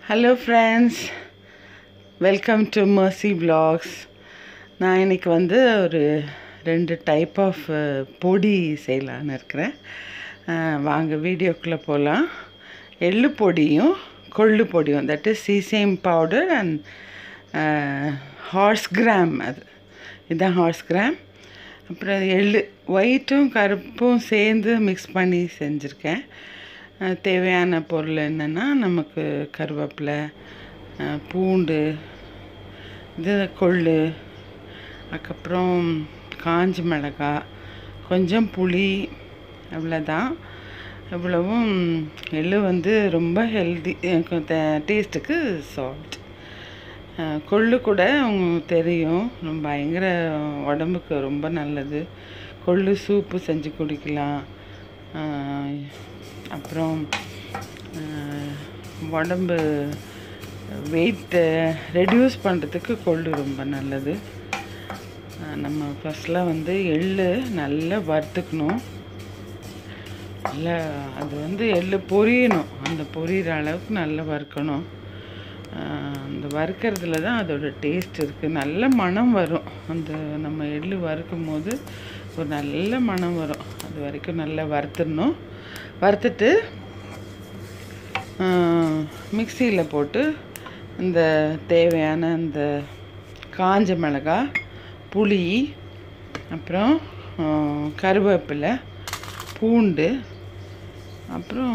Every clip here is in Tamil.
hello friends welcome to Mercy vlogs நான் இன்னைக்கு வந்து ஒரு ரெண்டு டைப் ஆஃப் பொடி செய்யலான்னு இருக்கிறேன் அஹ், வாங்க வீடியோக்குள்ளே போகலாம் எள்ளு பொடியும் கொள்ளு பொடியும் that is sesame powder and horse gram அது இதுதான் ஹார்ஸ் கிராம் அப்புறம் எள்ளு ஒயிட்டும் கருப்பும் சேர்ந்து மிக்ஸ் பண்ணி செஞ்சுருக்கேன் அஹ் தேவையான பொருள் என்னென்னா நமக்கு கருவேப்பிலை அஹ் பூண்டு இது கொள்ளு அதுக்கப்புறம் காஞ்ச மிளகாய் கொஞ்சம் புளி அவ்வளோதான் இவ்வளவும் எள்ளு வந்து ரொம்ப ஹெல்தி டேஸ்ட்டுக்கு சால்ட் கொள்ளு கூட உங்களுக்கு தெரியும் ரொம்ப பயங்கர உடம்புக்கு ரொம்ப நல்லது கொள்ளு சூப்பு செஞ்சு குடிக்கலாம் அஹ் அப்புறம் அஹ் உடம்பு வெயிட்டை ரெடியூஸ் பண்ணுறதுக்கு கொள்ளு ரொம்ப நல்லது அஹ் நம்ம ஃபஸ்ட்டில் வந்து எள்ளு நல்லா வறுத்துக்கணும் நல்லா அது வந்து எள்ளு பொரியணும் அந்த பொரியிற அளவுக்கு நல்லா வறுக்கணும் ஆஹ் அந்த வறுக்கிறதுல தான் அதோட டேஸ்ட் இருக்குது நல்ல மணம் வரும் அந்த நம்ம எள்ளு வறுக்கும் போது ஒரு நல்ல மணம் வரும் அது வரைக்கும் நல்லா வறுத்துடணும் வறுத்துட்டு மிக்சியில் போட்டு இந்த தேவையான இந்த காஞ்ச மிளகாய் புளி அப்புறம் ஆஹ் கருவேப்பிலை பூண்டு அப்புறம்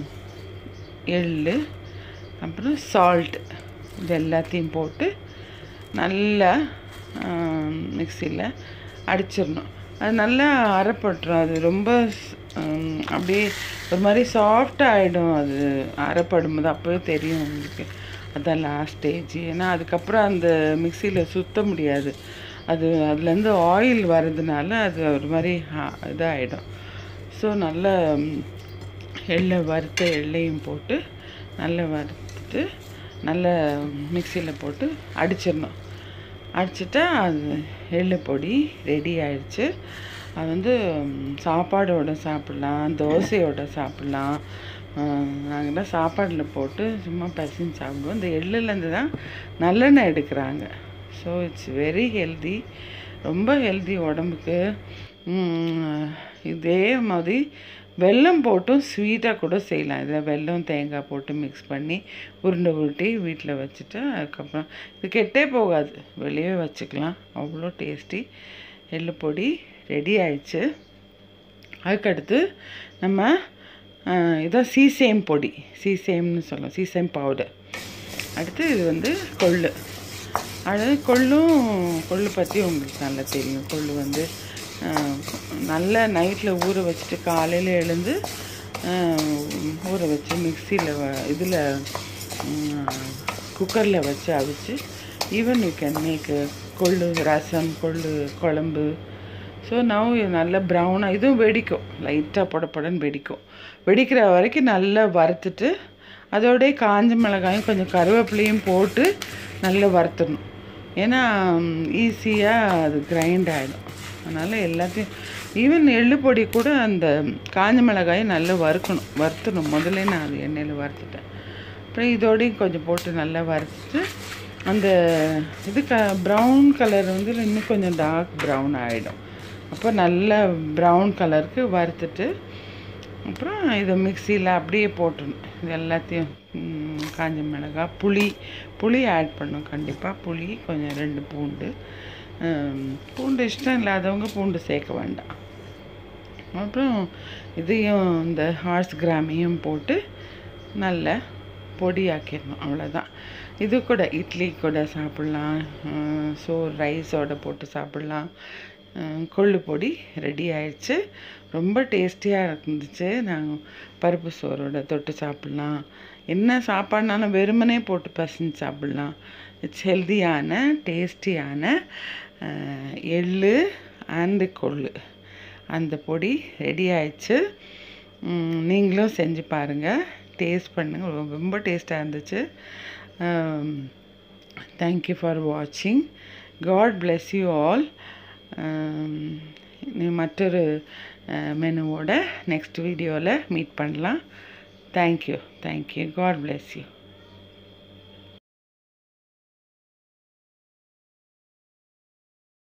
எள்ளு அப்புறம் சால்ட் இது எல்லாத்தையும் போட்டு நல்லா மிக்சியில் அடிச்சிடணும் அது நல்லா அரைப்பட்டுரும் அது ரொம்ப ஸ்- ஹம், அப்படியே ஒரு மாதிரி சாஃப்டாக ஆகிடும் அது அரைப்படும் போது அப்போவே தெரியும் உங்களுக்கு அதான் லாஸ்ட் ஸ்டேஜ் ஏன்னா அதுக்கப்புறம் அந்த மிக்சியில் சுத்த முடியாது அது அதுலேருந்து ஆயில் வர்றதுனால அது ஒரு மாதிரி ஹா- இதாகிடும் ஸோ நல்லா ம், எள்ளை வறுத்த எள்ளையும் போட்டு நல்லா வறுத்துட்டு நல்லா மிக்சியில் போட்டு அடிச்சிடணும் அடிச்சிட்டா அது எள்ளு பொடி ரெடி ஆயிடுச்சு அது வந்து ம், சாப்பாடோட சாப்பிட்லாம் தோசையோட சாப்பிட்லாம் நாங்கள்லாம் சாப்பாடில் போட்டு சும்மா பசின்னு சாப்பிடுவோம் இந்த எள்ளுலேருந்து தான் நல்லெண்ணெய் எடுக்கிறாங்க ஸோ இட்ஸ் வெரி ஹெல்தி ரொம்ப ஹெல்தி உடம்புக்கு ம், இதே மாதிரி வெல்லம் போட்டும் ஸ்வீட்டாக கூட செய்யலாம் இதில் வெல்லம் தேங்காய் போட்டு மிக்ஸ் பண்ணி உருண்டை உருட்டி வீட்டில் வச்சுட்டு அதுக்கப்புறம் இது கெட்டே போகாது வெளியே வச்சுக்கலாம் அவ்வளோ டேஸ்டி எள்ளு பொடி ரெடி ஆயிடுச்சு அதுக்கடுத்து நம்ம ஆஹ், இதான் சீசேம் பொடி சீசேம்னு சொல்லுவோம் சீசேம் பவுடர் அடுத்து இது வந்து கொள்ளு அதாவது கொள்ளும் கொள்ளு பற்றி உங்களுக்கு நல்லா தெரியும் கொள்ளு வந்து ஆஹ், நல்லா நைட்டில் ஊற வச்சுட்டு காலையில் எழுந்து ஆஹ், ஊற வச்சு மிக்சியில் இதில் குக்கரில் வச்சு அவிச்சு ஈவன் யூ கேன் மேக் கொள்ளு ரசம் கொள்ளு குழம்பு ஸோ நவ் நல்ல ப்ரௌனாக இதுவும் வெடிக்கும் லைட்டாக பொடப்பொடன்னு வெடிக்கும் வெடிக்கிற வரைக்கும் நல்லா வறுத்துட்டு அதோடய காஞ்ச மிளகாயும் கொஞ்சம் கருவேப்பிலையும் போட்டு நல்லா வறுத்துடணும் ஏன்னா ஈஸியாக அது கிரைண்ட் ஆகிடும் அதனால் எல்லாத்தையும் ஈவன் எள்ளு பொடி கூட அந்த காஞ்ச மிளகாயை நல்லா வறுக்கணும் வறுத்தணும் முதல்ல நான் அது எண்ணெயில் வறுத்துட்டேன் அப்புறம் இதோடையும் கொஞ்சம் போட்டு நல்லா வறுத்துட்டு அந்த இது க ப்ரௌன் கலர் வந்து இன்னும் கொஞ்சம் டார்க் ப்ரௌன் ஆகிடும் அப்போ நல்ல ப்ரௌன் கலருக்கு வறுத்துட்டு அப்புறம் இதை மிக்சியில் அப்படியே போட்டுடணும் இது எல்லாத்தையும் ம், காஞ்ச மிளகாய் புளி புளி ஆட் பண்ணும் கண்டிப்பாக புளி கொஞ்சம் ரெண்டு பூண்டு ம், பூண்டு இஷ்டம் இல்லாதவங்க பூண்டு சேர்க்க வேண்டாம் அப்புறம் இதையும் இந்த ஹார்ஸ் கிராமையும் போட்டு நல்ல பொடியாக்கிடணும் அவ்வளோதான் இது கூட இட்லி கூட சாப்பிட்லாம் ஸோ ரைஸோட போட்டு சாப்பிட்லாம் அஹ் கொள்ளு பொடி ரெடி ஆயிடுச்சு ரொம்ப டேஸ்டியாக இருந்துச்சு நாங்கள் பருப்பு சோறோட தொட்டு சாப்பிட்லாம் என்ன சாப்பாடுனாலும் வெறுமனே போட்டு பசஞ்சு சாப்பிட்லாம் இட்ஸ் ஹெல்தியான டேஸ்டியான எள்ளு அண்டு கொள்ளு அந்த பொடி ரெடி ஆயிடுச்சு ம், நீங்களும் செஞ்சு பாருங்கள் டேஸ்ட் பண்ணுங்கள் ரொம்ப டேஸ்ட்டாக இருந்துச்சு தேங்க்யூ ஃபார் வாட்சிங் காட் bless யூ ஆல் மற்றொரு மெனுவோட நெக்ஸ்ட் வீடியோவில் மீட் பண்ணலாம் thank you thank you God bless you